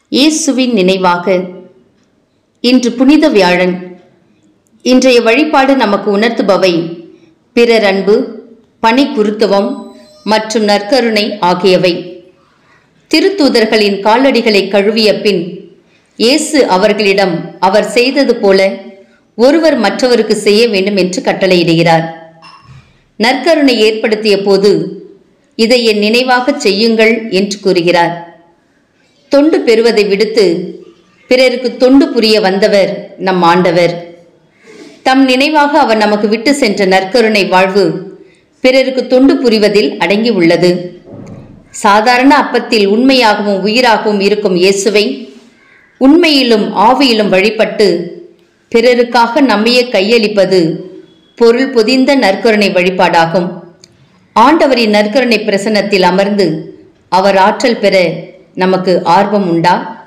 இயேசுவின் நினைவாக இன்று புனித வியாழன் இன்றைய வழிபாடு நமக்கு உணர்த்துபவை பிறர் அன்பு பணி குருத்துவம் மற்றும் நற்கருணை ஆகியவை திருத்தூதர்களின் காலடிகளை கழுவிய பின் இயேசு அவர்களிடம் அவர் செய்தது போல ஒருவர் மற்றவருக்கு செய்ய வேண்டும் என்று கட்டளையிடுகிறார் நற்கருணை ஏற்படுத்திய போது இதை என் நினைவாகச் செய்யுங்கள் என்று கூறுகிறார் தொண்டு பெறுவதை விடுத்து பிறருக்கு தொண்டு புரிய வந்தவர் நம் ஆண்டவர் தம் நினைவாக அவர் நமக்கு விட்டு சென்ற நற்கருணை வாழ்வு பிறருக்கு தொண்டு புரிவதில் அடங்கி உள்ளது சாதாரண அப்பத்தில் உண்மையாகவும் உயிராகவும் இருக்கும் இயேசுவை உண்மையிலும் ஆவியிலும் வழிபட்டு பிறருக்காக நம்மையே கையளிப்பது பொருள் பொதிந்த நற்கருணை வழிபாடாகும் ஆண்டவரின் நற்கருணை பிரசன்னத்தில் அமர்ந்து அவர் ஆற்றல் பெற நமக்கு ஆர்வம் உண்டா